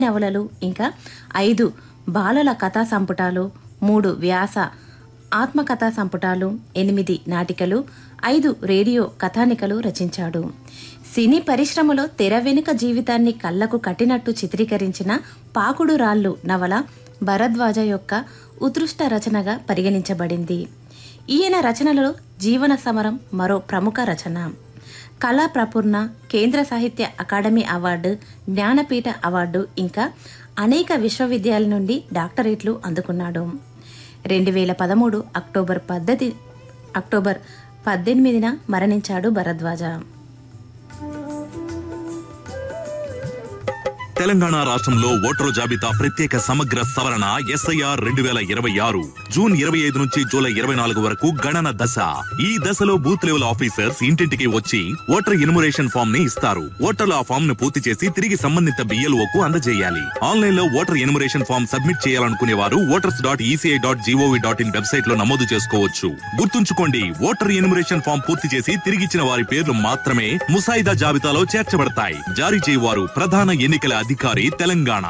నవలలు ఇంకా ఐదు బాలల కథా సంపుటాలు మూడు వ్యాస ఆత్మకథా సంపుటాలు ఎనిమిది నాటికలు ఐదు రేడియో కథానికలు రచించాడు సినీ పరిశ్రమలో తెర వెనుక జీవితాన్ని కళ్లకు కట్టినట్టు చిత్రీకరించిన పాకుడు రాళ్ళు నవల భరద్వాజ యొక్క ఉత్కృష్ట రచనగా పరిగణించబడింది ఈయన రచనలలో జీవన సమరం మరో ప్రముఖ రచన కళా ప్రపూర్ణ కేంద్ర సాహిత్య అకాడమీ అవార్డు జ్ఞానపీఠ అవార్డు ఇంకా అనేక విశ్వవిద్యాలయాల నుండి డాక్టరేట్లు అందుకున్నాడు రెండు వేల పదమూడు అక్టోబర్ పద్ధతి అక్టోబర్ పద్దెనిమిదిన మరణించాడు భరద్వాజ తెలంగాణ రాష్ట్రంలో ఓటరు జాబితా ప్రత్యేక సమగ్ర సవరణ ఎస్ఐఆర్ రెండు వేల ఇరవై ఆరు జూన్ ఇరవై ఐదు నుంచి జూలై ఇరవై నాలుగు వరకు గణన దశ ఈ దశలో బూత్ లెవెల్ ఆఫీసర్స్ ఇంటింటికి వచ్చి ఓటర్ ఇనుమరేషన్ ఫామ్ ని ఇస్తారు ఓటర్లు ఆ ఫామ్ ను పూర్తి చేసి తిరిగి సంబంధిత బిఎల్ఓ కు అందజేయాలి ఆన్లైన్ లో ఓటర్ ఎనుమరేషన్ ఫామ్ సబ్మిట్ చేయాలనుకునే వారు voters dot ECI dot GOV dot in website లో నమోదు చేసుకోవచ్చు గుర్తుంచుకోండి ఓటర్ ఎనుమరేషన్ ఫామ్ పూర్తి చేసి తిరిగిచ్చిన వారి పేర్లు మాత్రమే ముసాయిదా జాబితాలో చేర్చబడతాయి జారీ చేయవారు ప్రధాన ఎన్నికల అధికారి తెలంగాణ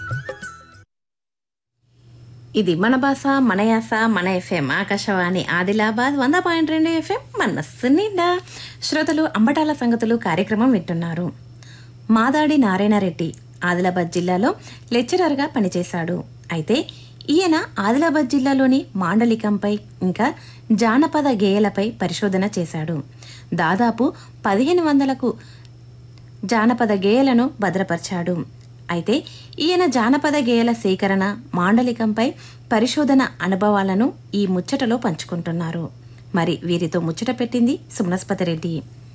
ఇది మన భాష మన యాస మన ఎఫ్ఎం ఆకాశవాణి ఆదిలాబాద్ వంద పాయింట్ రెండు ఎఫ్ఎం మనస్సు నిండా శ్రోతలు అంబటాల సంగతులు కార్యక్రమం వింటున్నారు మాదాడి నారాయణరెడ్డి ఆదిలాబాద్ జిల్లాలో లెక్చరర్గా పనిచేశాడు అయితే ఈయన ఆదిలాబాద్ జిల్లాలోని మాండలికంపై ఇంకా జానపద గేయాలపై పరిశోధన చేశాడు దాదాపు పదిహేను వందలకు జానపద గేయాలను భద్రపరిచాడు అయితే ఈయన జానపద గేయాల సేకరణ మాండలికంపై పరిశోధన అనుభవాలను ఈ ముచ్చటలో పంచుకుంటున్నారు మరి వీరితో ముచ్చట పెట్టింది సుమనస్పతి రెడ్డి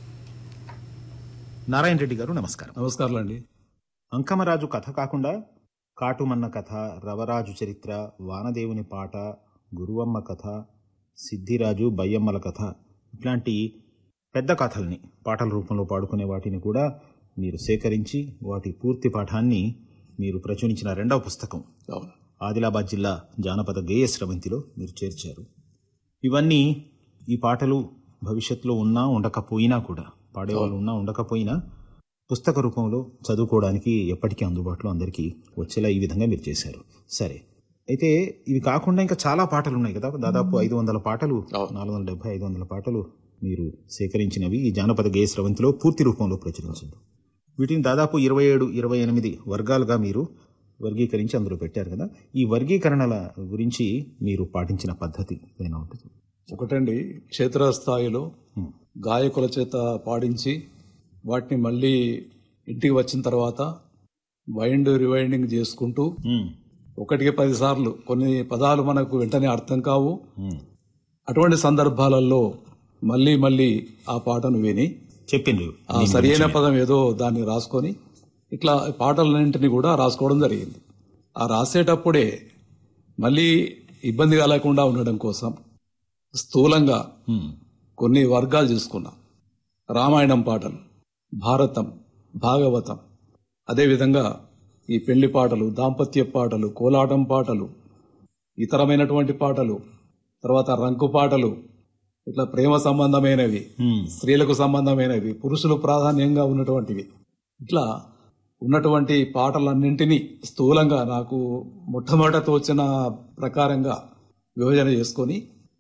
నారాయణ రెడ్డి గారు నమస్కారం నమస్కారాలు అండి అంకమరాజు కథ కాకుండా కాటుమన్న కథ రవరాజు చరిత్ర వానదేవుని పాట గురువమ్మ కథ సిద్ధిరాజు బయ్యమ్మల కథ ఇట్లాంటి పెద్ద కథల్ని పాటల రూపంలో పాడుకునే వాటిని కూడా మీరు సేకరించి వాటి పూర్తి పాఠాన్ని మీరు ప్రచురించిన రెండవ పుస్తకం అవును ఆదిలాబాద్ జిల్లా జానపద గేయ స్రవంతిలో మీరు చేర్చారు ఇవన్నీ ఈ పాటలు భవిష్యత్తులో ఉన్నా ఉండకపోయినా కూడా పాడేవాళ్ళు ఉన్నా ఉండకపోయినా పుస్తక రూపంలో చదువుకోవడానికి ఎప్పటికీ అందుబాటులో అందరికీ వచ్చేలా ఈ విధంగా మీరు చేశారు సరే అయితే ఇవి కాకుండా ఇంకా చాలా పాటలు ఉన్నాయి కదా దాదాపు ఐదు వందల పాటలు నాలుగు వందల డెబ్బై ఐదు వందల పాటలు మీరు సేకరించినవి ఈ జానపద గేయ స్రవంతిలో పూర్తి రూపంలో ప్రచురించారు వీటిని దాదాపు ఇరవై ఏడు ఇరవై ఎనిమిది వర్గాలుగా మీరు వర్గీకరించి అందులో పెట్టారు కదా ఈ వర్గీకరణల గురించి మీరు పాటించిన పద్ధతి ఏదైనా ఉంటుంది ఒకటండి క్షేత్రస్థాయిలో గాయకుల చేత పాడించి వాటిని మళ్ళీ ఇంటికి వచ్చిన తర్వాత వైండ్ రివైండింగ్ చేసుకుంటూ ఒకటికి పది సార్లు కొన్ని పదాలు మనకు వెంటనే అర్థం కావు అటువంటి సందర్భాలలో మళ్ళీ మళ్ళీ ఆ పాటను విని చెప్పిండ్రు ఆ సరైన పదం ఏదో దాన్ని రాసుకొని ఇట్లా పాటలన్నింటినీ కూడా రాసుకోవడం జరిగింది ఆ రాసేటప్పుడే మళ్ళీ ఇబ్బంది కలగకుండా ఉండడం కోసం స్థూలంగా కొన్ని వర్గాలు చూసుకున్నాం రామాయణం పాటలు భారతం భాగవతం అదేవిధంగా ఈ పెళ్లి పాటలు దాంపత్య పాటలు కోలాటం పాటలు ఇతరమైనటువంటి పాటలు తర్వాత రంకు పాటలు ఇట్లా ప్రేమ సంబంధమైనవి స్త్రీలకు సంబంధమైనవి పురుషులు ప్రాధాన్యంగా ఉన్నటువంటివి ఇట్లా ఉన్నటువంటి పాటలన్నింటినీ స్థూలంగా నాకు మొట్టమొదట తోచిన ప్రకారంగా విభజన చేసుకొని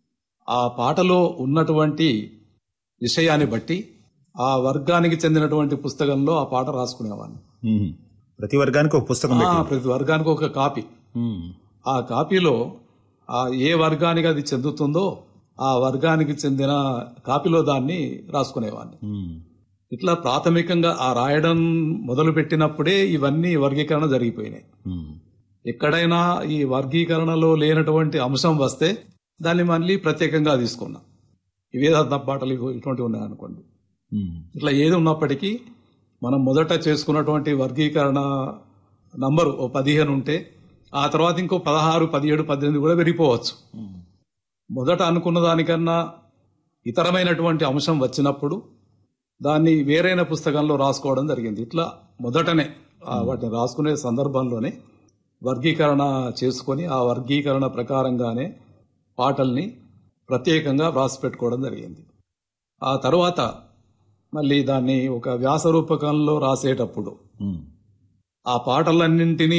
ఆ పాటలో ఉన్నటువంటి విషయాన్ని బట్టి ఆ వర్గానికి చెందినటువంటి పుస్తకంలో ఆ పాట రాసుకునేవాడిని మ్మ్. ప్రతి వర్గానికి ఒక పుస్తకం ఆ, పెట్టి ప్రతి వర్గానికి ఒక కాపీ ఆ కాపీలో ఆ ఏ వర్గానికి అది చెందుతుందో ఆ వర్గానికి చెందిన కాపీలో దాన్ని రాసుకునేవాడిని ఇట్లా ప్రాథమికంగా ఆ రాయడం మొదలు పెట్టినప్పుడే ఇవన్నీ వర్గీకరణ జరిగిపోయినాయి ఎక్కడైనా ఈ వర్గీకరణలో లేనటువంటి అంశం వస్తే దాన్ని మళ్ళీ ప్రత్యేకంగా తీసుకున్నా ఇవే పాటలు ఇగో ఇటువంటివి ఉన్నాయనుకోండి ఇట్లా ఏది ఉన్నప్పటికీ మనం మొదట చేసుకున్నటువంటి వర్గీకరణ నంబరు ఓ పదిహేను ఉంటే ఆ తర్వాత ఇంకో పదహారు పదిహేడు పద్దెనిమిది కూడా పెరిగిపోవచ్చు మొదట అనుకున్న దానికన్నా ఇతరమైనటువంటి అంశం వచ్చినప్పుడు దాన్ని వేరైన పుస్తకంలో రాసుకోవడం జరిగింది ఇట్లా మొదటనే ఆ వాటిని రాసుకునే సందర్భంలోనే వర్గీకరణ చేసుకొని ఆ వర్గీకరణ ప్రకారంగానే పాటల్ని ప్రత్యేకంగా వ్రాసి పెట్టుకోవడం జరిగింది ఆ తర్వాత మళ్ళీ దాన్ని ఒక వ్యాస రూపకంలో రాసేటప్పుడు ఆ పాటలన్నింటినీ